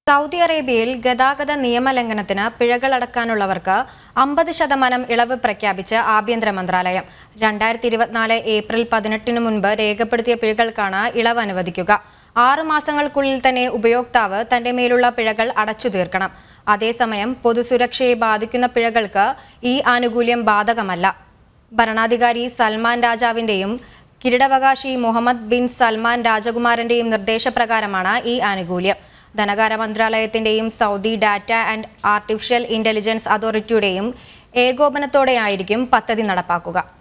Saudi അറേബ്യയിൽ ഗതാഗത നിയമലംഘനത്തിന് പിഴകൾ അടക്കാനുള്ളവർക്ക് അമ്പത് ശതമാനം ഇളവ് പ്രഖ്യാപിച്ച് ആഭ്യന്തര മന്ത്രാലയം രണ്ടായിരത്തി ഇരുപത്തിനാല് ഏപ്രിൽ പതിനെട്ടിന് മുൻപ് രേഖപ്പെടുത്തിയ പിഴകൾക്കാണ് ഇളവ് അനുവദിക്കുക ആറ് മാസങ്ങൾക്കുള്ളിൽ തന്നെ ഉപയോക്താവ് തന്റെ മേലുള്ള പിഴകൾ അടച്ചു തീർക്കണം അതേസമയം പൊതുസുരക്ഷയെ ബാധിക്കുന്ന പിഴകൾക്ക് ഈ ആനുകൂല്യം ബാധകമല്ല ഭരണാധികാരി സൽമാൻ രാജാവിന്റെയും കിരീടാവകാശി മുഹമ്മദ് ബിൻ സൽമാൻ രാജകുമാരന്റെയും നിർദ്ദേശപ്രകാരമാണ് ഈ ആനുകൂല്യം ധനകാര്യ മന്ത്രാലയത്തിന്റെയും Saudi data and artificial intelligence അതോറിറ്റിയുടെയും ഏകോപനത്തോടെയായിരിക്കും പദ്ധതി നടപ്പാക്കുക